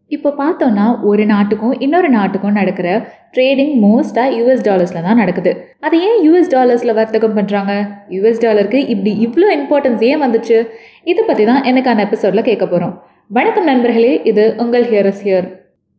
இப்போ பார்த்தோன்னா ஒரு நாட்டுக்கும் இன்னொரு நாட்டுக்கும் நடக்கிற ட்ரேடிங் மோஸ்ட்டாக யூஎஸ் டாலர்ஸில் தான் நடக்குது அது ஏன் யூஎஸ் டாலர்ஸில் வர்த்தகம் பண்ணுறாங்க யூஎஸ் டாலருக்கு இப்படி இவ்வளோ இம்பார்ட்டன்ஸ் ஏன் வந்துச்சு இதை பற்றி தான் எனக்கான எபிசோடில் கேட்க போகிறோம் வணக்கம் நண்பர்களே இது உங்கள் ஹியரஸ் ஹியர்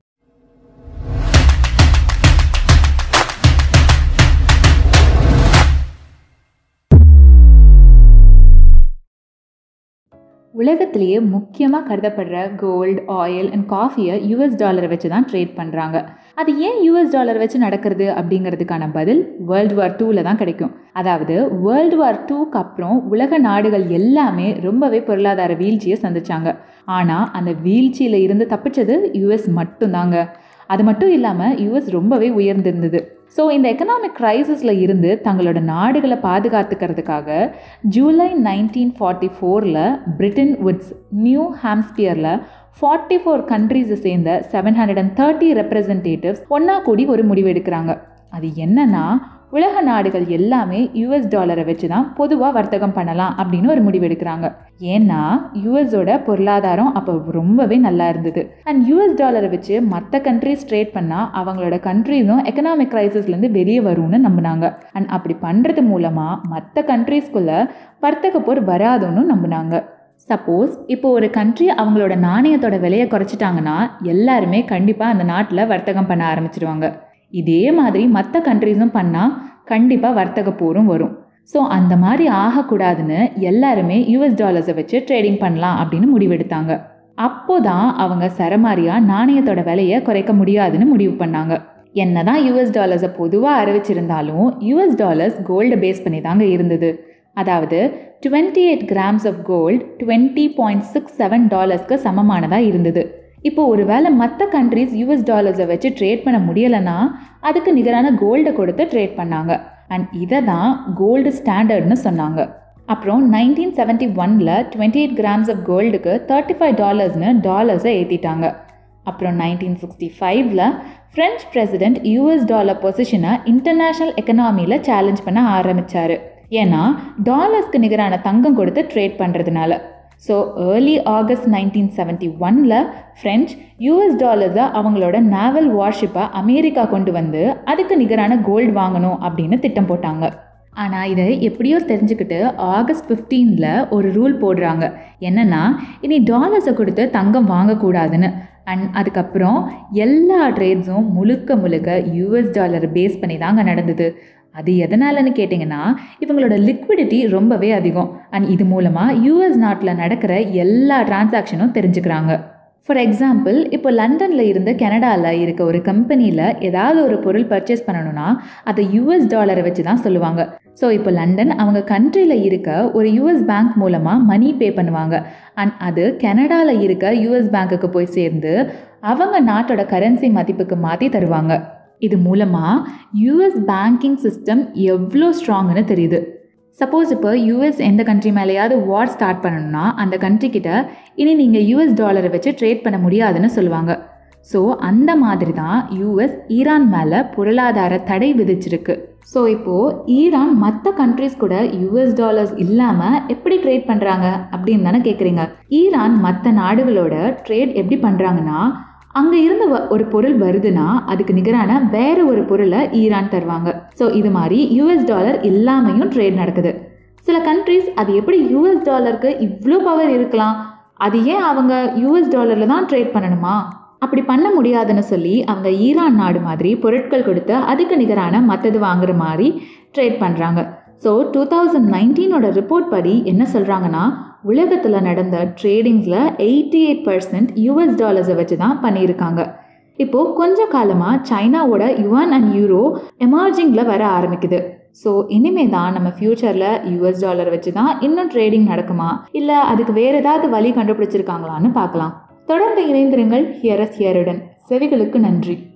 உலகத்திலேயே முக்கியமாக கருதப்படுற கோல்டு ஆயில் அண்ட் காஃபியை யூஎஸ் டாலரை வச்சு தான் ட்ரேட் பண்ணுறாங்க அது ஏன் யூஎஸ் டாலர் வச்சு நடக்கிறது அப்படிங்கிறதுக்கான பதில் வேர்ல்டு வார் டூவில் தான் கிடைக்கும் அதாவது வேர்ல்டு வார் டூக்கு அப்புறம் உலக நாடுகள் எல்லாமே ரொம்பவே பொருளாதார வீழ்ச்சியை சந்திச்சாங்க ஆனால் அந்த வீழ்ச்சியில் இருந்து தப்பிச்சது யூஎஸ் மட்டும்தாங்க அது மட்டும் இல்லாமல் யூஎஸ் ரொம்பவே உயர்ந்திருந்தது ஸோ இந்த எக்கனாமிக் க்ரைசிஸில் இருந்து தங்களோட நாடுகளை பாதுகாத்துக்கிறதுக்காக ஜூலை நைன்டீன் ஃபார்ட்டி ஃபோரில் பிரிட்டன் வுட்ஸ் நியூ ஹாம்ஸ்பியரில் ஃபார்ட்டி ஃபோர் கண்ட்ரீஸை சேர்ந்த seven hundred and thirty representatives ஒன்றா கூடி ஒரு முடிவு எடுக்கிறாங்க அது என்னன்னா உலக நாடுகள் எல்லாமே யூஎஸ் டாலரை வச்சு தான் பொதுவாக வர்த்தகம் பண்ணலாம் அப்படின்னு ஒரு முடிவு எடுக்கிறாங்க ஏன்னா யூஎஸோட பொருளாதாரம் அப்போ ரொம்பவே நல்லா இருந்தது அண்ட் யூஎஸ் டாலரை வச்சு மற்ற கண்ட்ரிஸ் ட்ரேட் பண்ணால் அவங்களோட கண்ட்ரீஸும் எக்கனாமிக் க்ரைசிஸ்லேருந்து வெளியே வரும்னு நம்பினாங்க அண்ட் அப்படி பண்ணுறது மூலமாக மற்ற கண்ட்ரீஸ்குள்ளே வர்த்தக போர் வராதுன்னு நம்பினாங்க சப்போஸ் இப்போ ஒரு கண்ட்ரி அவங்களோட நாணயத்தோட விலையை குறைச்சிட்டாங்கன்னா எல்லாருமே கண்டிப்பாக அந்த நாட்டில் வர்த்தகம் பண்ண ஆரம்பிச்சிடுவாங்க இதே மாதிரி மற்ற கண்ட்ரீஸும் பண்ணால் கண்டிப்பாக வர்த்தக போரும் வரும் ஸோ அந்த மாதிரி ஆகக்கூடாதுன்னு எல்லாருமே யூஎஸ் டாலர்ஸை வச்சு ட்ரேடிங் பண்ணலாம் அப்படின்னு முடிவெடுத்தாங்க அப்போ தான் அவங்க சரமாரியாக நாணயத்தோட விலையை குறைக்க முடியாதுன்னு முடிவு பண்ணாங்க என்ன தான் யூஎஸ் டாலர்ஸை பொதுவாக அறிவிச்சிருந்தாலும் யூஎஸ் டாலர்ஸ் கோல்டை பேஸ் பண்ணி தாங்க இருந்தது அதாவது twenty eight grams of gold twenty point six seven டாலர்ஸ்க்கு சமமானதாக இருந்தது இப்போ ஒரு வேளை மற்ற கண்ட்ரீஸ் யூஎஸ் டாலர்ஸை வச்சு ட்ரேட் பண்ண முடியலைன்னா அதுக்கு நிகரான கோல்டை கொடுத்து ட்ரேட் பண்ணாங்க அண்ட் இதை தான் கோல்டு ஸ்டாண்டர்ட்னு சொன்னாங்க அப்புறம் நைன்டீன் செவன்ட்டி ஒனில் டுவெண்ட்டி எயிட் கிராம்ஸ் ஆஃப் கோல்டுக்கு தேர்ட்டி ஃபைவ் டாலர்ஸ்னு டாலர்ஸை ஏற்றிட்டாங்க அப்புறம் நைன்டீன் சிக்ஸ்டி ஃபைவ்ல ஃப்ரெஞ்ச் பிரசிடென்ட் யூஎஸ் டாலர் பொசிஷனை இன்டர்நேஷ்னல் எக்கனாமியில் சேலஞ்ச் பண்ண ஆரம்பித்தார் ஏன்னா டாலர்ஸ்க்கு நிகரான தங்கம் கொடுத்து ட்ரேட் பண்ணுறதுனால so early August nineteen seventy ஒனில் ஃப்ரெஞ்ச் யூஎஸ் டாலர்ஸை அவங்களோட நேவல் வார்ஷிப்பை அமெரிக்கா கொண்டு வந்து அதுக்கு நிகரான கோல்டு வாங்கணும் அப்படின்னு திட்டம் போட்டாங்க ஆனால் இதை எப்படியோ தெரிஞ்சுக்கிட்டு ஆகஸ்ட் ஃபிஃப்டீனில் ஒரு ரூல் போடுறாங்க என்னென்னா இனி டாலர்ஸை கொடுத்து தங்கம் வாங்கக்கூடாதுன்னு அண்ட் அதுக்கப்புறம் எல்லா ட்ரேட்ஸும் முழுக்க முழுக்க யூஎஸ் டாலர் பேஸ் பண்ணி தாங்க நடந்தது அது எதனாலன்னு கேட்டிங்கன்னா இவங்களோட லிக்விடிட்டி ரொம்பவே அதிகம் அண்ட் இது மூலமாக யூஎஸ் நாட்டில் நடக்கிற எல்லா டிரான்சாக்ஷனும் தெரிஞ்சுக்கிறாங்க ஃபார் எக்ஸாம்பிள் இப்போ லண்டனில் இருந்து கனடாவில் இருக்க ஒரு கம்பெனியில் ஏதாவது ஒரு பொருள் பர்ச்சேஸ் பண்ணணும்னா அதை யூஎஸ் டாலரை வச்சு தான் சொல்லுவாங்க ஸோ இப்போ லண்டன் அவங்க கண்ட்ரியில் இருக்க ஒரு யூஎஸ் பேங்க் மூலமாக மணி பே பண்ணுவாங்க அண்ட் அது கனடாவில் இருக்க யூஎஸ் பேங்க்குக்கு போய் சேர்ந்து அவங்க நாட்டோட கரன்சி மதிப்புக்கு மாற்றி தருவாங்க இது மூலமாக யூஎஸ் பேங்கிங் சிஸ்டம் எவ்வளோ ஸ்ட்ராங்னு தெரியுது சப்போஸ் இப்போ யூஎஸ் எந்த கண்ட்ரி மேலேயாவது வார் ஸ்டார்ட் பண்ணணும்னா அந்த கண்ட்ரி கிட்ட இனி நீங்கள் யூஎஸ் டாலரை வச்சு ட்ரேட் பண்ண முடியாதுன்னு சொல்லுவாங்க ஸோ அந்த மாதிரி தான் யூஎஸ் ஈரான் மேலே பொருளாதார தடை விதிச்சிருக்கு ஸோ இப்போது ஈரான் மற்ற கண்ட்ரிஸ் கூட யூஎஸ் டாலர்ஸ் இல்லாமல் எப்படி ட்ரேட் பண்ணுறாங்க அப்படின்னு தானே கேட்குறீங்க ஈரான் மற்ற நாடுகளோட ட்ரேட் எப்படி பண்ணுறாங்கன்னா அங்கே இருந்து ஒரு பொருள் வருதுன்னா அதுக்கு நிகரான வேற ஒரு பொருளை ஈரான் தருவாங்க ஸோ இது மாதிரி யூஎஸ் டாலர் இல்லாமையும் ட்ரேட் நடக்குது சில கண்ட்ரிஸ் அது எப்படி யூஎஸ் டாலருக்கு இவ்வளோ பவர் இருக்கலாம் அது ஏன் அவங்க யூஎஸ் டாலரில் தான் ட்ரேட் பண்ணணுமா அப்படி பண்ண முடியாதுன்னு சொல்லி அவங்க ஈரான் நாடு மாதிரி பொருட்கள் கொடுத்து அதுக்கு நிகரான மற்றது வாங்குற மாதிரி ட்ரேட் பண்ணுறாங்க ஸோ டூ தௌசண்ட் நைன்டீனோட ரிப்போர்ட் படி என்ன சொல்கிறாங்கன்னா உலகத்தில் நடந்த ட்ரேடிங்ஸில் எயிட்டி எயிட் பர்சன்ட் யூஎஸ் டாலர்ஸை வச்சு தான் பண்ணியிருக்காங்க இப்போது கொஞ்ச காலமாக சைனாவோட யுவான் அண்ட் யூரோ எமர்ஜிங்கில் வர ஆரம்பிக்குது ஸோ இனிமே தான் நம்ம ஃப்யூச்சரில் யூஎஸ் டாலர் வச்சு தான் இன்னும் ட்ரேடிங் நடக்குமா இல்லை அதுக்கு வேறு ஏதாவது வழி கண்டுபிடிச்சிருக்காங்களான்னு பார்க்கலாம் தொடர்ந்து இணைந்திருங்கள் ஹியரஸ் ஹியருடன் செவிகளுக்கு நன்றி